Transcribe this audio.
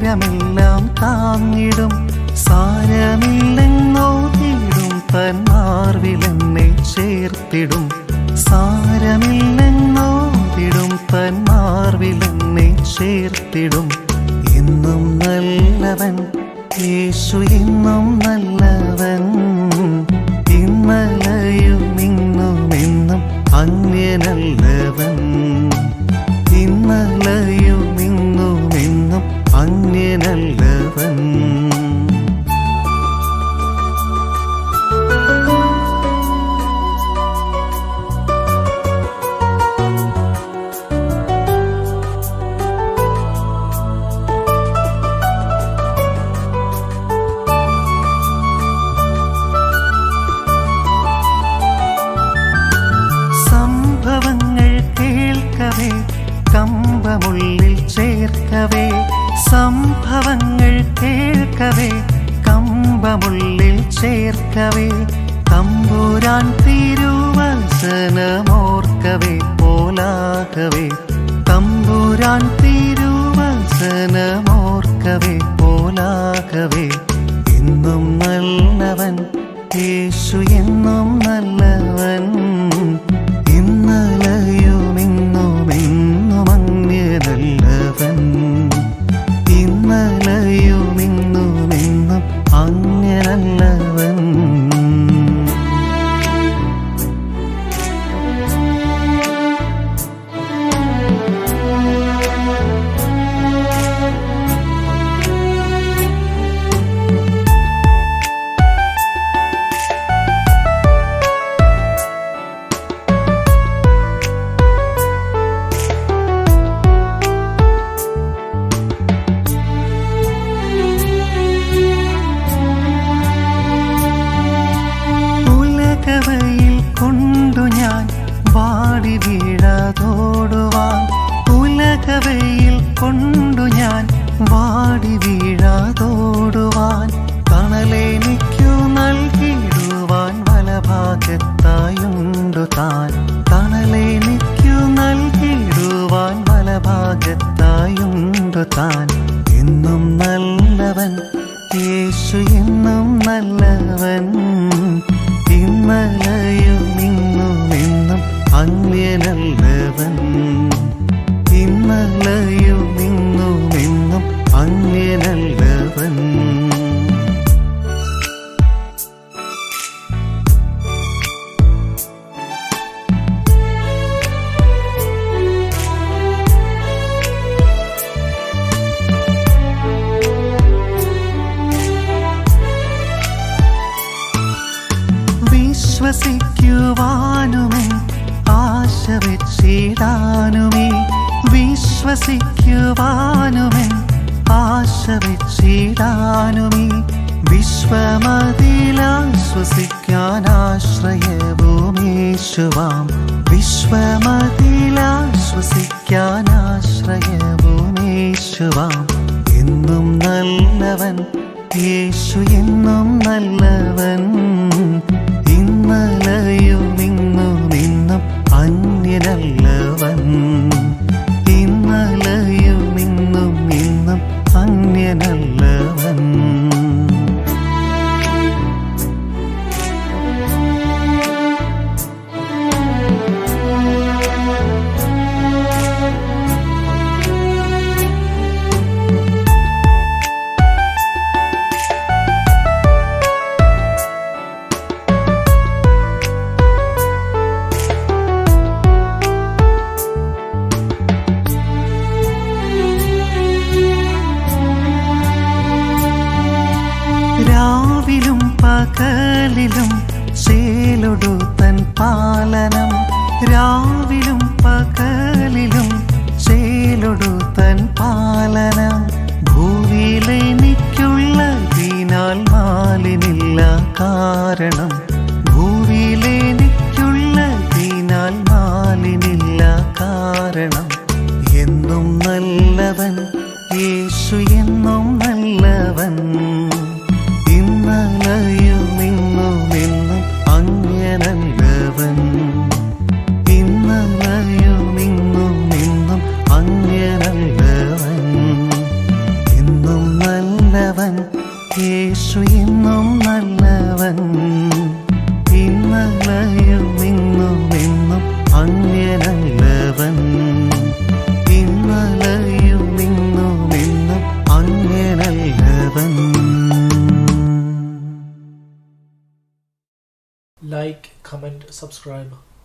ഭാരമെല്ലാം താങ്ങിടും സാരമില്ലെന്നോതിടും തന്മാർവിലെന്നെ ചേർത്തിടും സാരമില്ലെന്നോതിടും തന്മാർവിലെന്നെ ചേർത്തിടും എന്നും നല്ലവൻ യേശു എന്നും നല്ലവൻ ഇന്നലെയും ഇന്നും എന്നും അന്യനല്ലവൻ ഇന്നലെയും ഇന്നും എന്നും അന്യനല്ലവൻ സംഭവങ്ങൾ കേൾക്കവേ കമ്പമുള്ളിൽ ചേർക്കവേ സംഭവങ്ങൾ കേൾക്കവേ കമ്പമുള്ളിൽ ചേർക്കവേ തമ്പുരാൻ തിരുവസനമോർക്കവേ പോലാകവേ തമ്പുരാൻ തിരുവസനമോർക്കവേ പോലാകവേ എന്നും നല്ലവൻ യേശു എന്നും നല്ലവൻ ഇന്നലെയും ഇന്നും എന്നും അന്യനല്ലവൻ ഇന്നലെയും ഇന്നും എന്നും അന്യനല്ലവൻ ഉലകവയിൽ കൊണ്ടു ഞാൻ വാടി വീഴാതോടുവാൻ ഉലകവയിൽ കൊണ്ടു ഞാൻ വാടി വീഴാതോടുവാൻ തണലെനിക്കു നൽകിടുവാൻ വലഭാഗത്തായുണ്ടു താൻ തണലെനിക്കു നൽകിടുവാൻ വലഭാഗത്തായുണ്ടു താൻ എന്നും നല്ലവൻ യേശു എന്നും നല്ലവൻ ഇന്നലെയും ഇന്നും എന്നും അന്യനല്ലവൻ ഇന്നലെയും ഇന്നും എന്നും അന്യനല്ലവൻ വിശ്വസിക്കുവാനുമേ ആശ വെച്ചിടാനുമേ വിശ്വസിക്കുവാനുമേ ആശ വെച്ചിടാനുമേ വിശ്വമതിലാശ്വസിക്കാൻ ആശ്രയഭൂമേശുവാം വിശ്വമതിലാശ്വസിക്കാൻ ആശ്രയഭൂമേശുവാം എന്നും നല്ലവൻ യേശു എന്നും നല്ലവൻ ഇന്നലെയും ഇന്നും ഇന്നും അന്യനല്ലവൻ ഇന്നലെയും ഇന്നും ഇന്നും അന്യനല്ലവൻ രാവിലും പകലിലും ചേലൊടു തൻ പാലനം രാവിലും പകലിലും ചേലൊടു തൻ പാലനം ഭൂവിയിലെനിക്കുള്ളതിനാൽ മാലിനില്ല കാരണം ഭൂവിയിലെനിക്കുള്ളതിനാൽ മാലിനില്ല കാരണം എന്നും നല്ലവൻ യേശു എന്നും നല്ലവൻ ഇന്നലെയും ഇന്നും എന്നും അന്യനല്ലവൻ ഇന്നലെയും ഇന്നും എന്നും അന്യനല്ലവൻ എന്നും യേശു എന്നും നല്ലവൻ ഇന്നലെയും ഇന്നും എന്നും അങ്ങനല്ലവൻ ഇന്നലെയും ഇന്നും എന്നും അങ്ങനല്ലവൻ like, comment, subscribe.